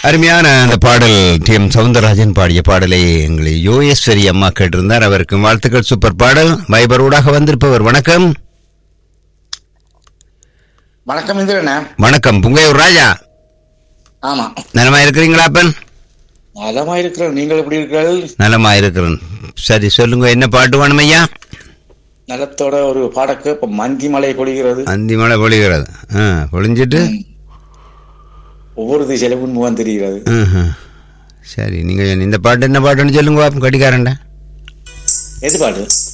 அருமையான அந்த பாடல் டி எம் சவுந்தரராஜன் பாடிய பாடலை எங்களை யோகேஸ்வரி அம்மா கேட்டிருந்தார் அவருக்கு வாழ்த்துக்கள் சூப்பர் பாடல் வைபர் ஊடாக வந்திருப்பவர் வணக்கம் வணக்கம் இந்திரண்ணா வணக்கம் புங்கையூர் ராஜா ஆமா நலமா இருக்கிறீங்களா அப்பன் நலமா இருக்கிறோம் நீங்கள் எப்படி இருக்கிறீர்கள் நலமா இருக்கிறேன் சரி சொல்லுங்க என்ன பாட்டு வேணும் ஐயா நலத்தோட ஒரு பாடக்கு இப்ப மந்தி மலை பொழிகிறது அந்தி மழை பொழிகிறது ஆ பொழிஞ்சிட்டு ஒவ்வொரு திசையிலும் முகம் தெரிகிறது ம்ஹும். சரி நீங்க இந்த பாட்டு என்ன பாட்டுன்னு சொல்லுங்க பாப்போம் கடிக்காரன்டா எது பாட்டு